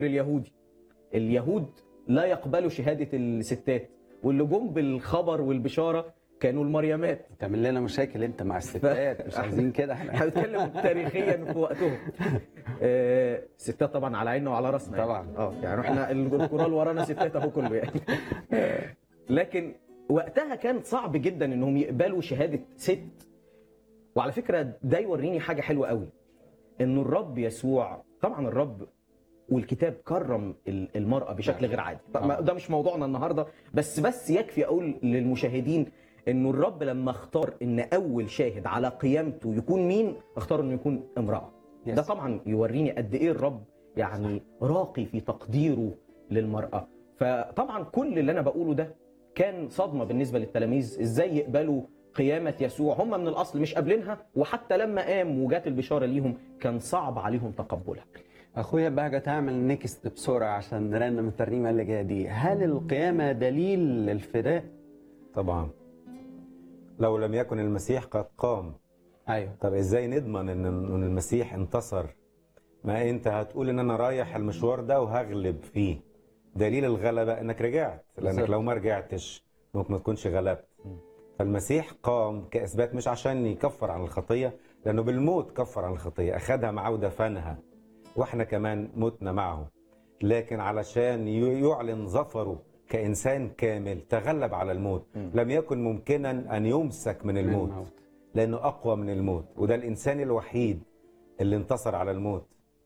اليهودي اليهود لا يقبلوا شهاده الستات واللي جم بالخبر والبشاره كانوا المريمات تعمل لنا مشاكل انت مع الستات مش عايزين كده احنا احنا بنتكلم تاريخيا في وقتهم آه، الستات طبعا على عيننا وعلى راسنا يعني. طبعا. اه يعني احنا الكورال ورانا ستات اهو كله يعني آه، لكن وقتها كان صعب جدا انهم يقبلوا شهاده ست وعلى فكره ده يوريني حاجه حلوه قوي انه الرب يسوع طبعا الرب والكتاب كرم ال- المرأة بشكل غير عادي طبعاً ده مش موضوعنا النهاردة بس بس يكفي أقول للمشاهدين إنه الرب لما اختار إن أول شاهد على قيامته يكون مين اختار إنه يكون امرأة Yes. ده طبعا يوريني قد إيه الرب يعني راقي في تقديره للمرأة فطبعا كل اللي أنا بقوله ده كان صدمة بالنسبة للتلاميذ إزاي يقبلوا قيامة يسوع هم من الأصل مش قابلينها وحتى لما قام وجات البشارة ليهم كان صعب عليهم تقبلها اخويا بهجة تعمل نيكست بسرعه عشان نرنم الترنيمه اللي جايه دي هل القيامه دليل للفداء؟ طبعا لو لم يكن المسيح قد قام ايوه طب ازاي نضمن ان إن المسيح انتصر ما انت هتقول ان انا رايح المشوار ده وهغلب فيه دليل الغلبة انك رجعت لانك بالظبط. لو ما رجعتش ممكن ما تكونش غلبت فالمسيح قام كاثبات مش عشان يكفر عن الخطيه لانه بالموت كفر عن الخطيه اخذها معه ودفنها واحنا كمان متنا معه لكن علشان ي- يعلن ظفره كانسان كامل تغلب على الموت لم يكن ممكنا ان يمسك من الموت الموت. لانه اقوى من الموت وده الانسان الوحيد اللي انتصر على الموت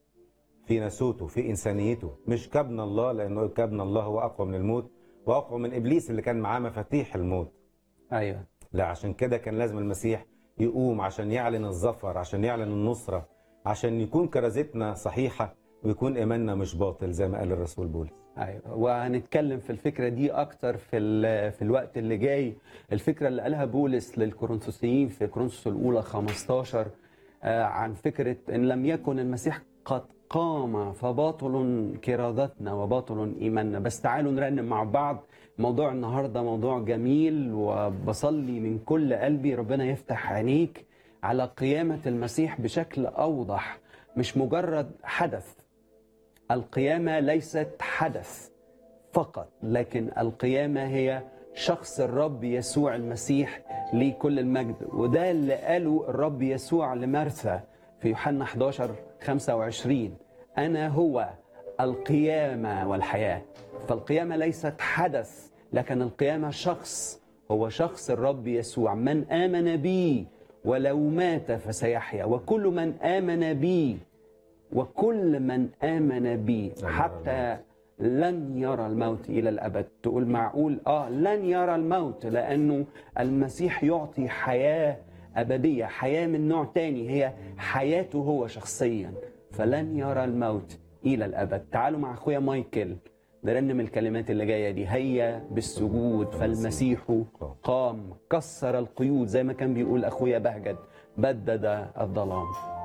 في ناسوته في انسانيته مش كابن الله لانه كابن الله هو اقوى من الموت واقوى من ابليس اللي كان معاه مفاتيح الموت ايوه لا عشان كده كان لازم المسيح يقوم عشان يعلن الظفر عشان يعلن النصرة عشان يكون كرازتنا صحيحة ويكون إيماننا مش باطل زي ما قال الرسول بولس ايوه وهنتكلم في الفكره دي اكتر في ال- في الوقت اللي جاي الفكره اللي قالها بولس للكورنثوسيين في كورنثوس الاولى 15 آه، عن فكره ان لم يكن المسيح قد قام فباطل كرادتنا وباطل ايماننا بس تعالوا نرنم مع بعض موضوع النهارده موضوع جميل وبصلي من كل قلبي ربنا يفتح عينيك على قيامه المسيح بشكل اوضح مش مجرد حدث القيامة ليست حدث فقط لكن القيامة هي شخص الرب يسوع المسيح لكل المجد وده اللي قاله الرب يسوع لمرثا في يوحنا 11 25 أنا هو القيامة والحياة فالقيامة ليست حدث لكن القيامة شخص هو شخص الرب يسوع من آمن بي ولو مات فسيحيا وكل من آمن بي وكل من آمن بي يرى حتى لن يرى الموت إلى الأبد تقول معقول آه لن يرى الموت لأنه المسيح يعطي حياة أبدية حياة من نوع تاني هي حياته هو شخصيا فلن يرى الموت إلى الأبد تعالوا مع أخويا مايكل نرنم الكلمات اللي جاية دي هيا بالسجود فالمسيح قام كسر القيود زي ما كان بيقول أخويا بهجت بدد الظلام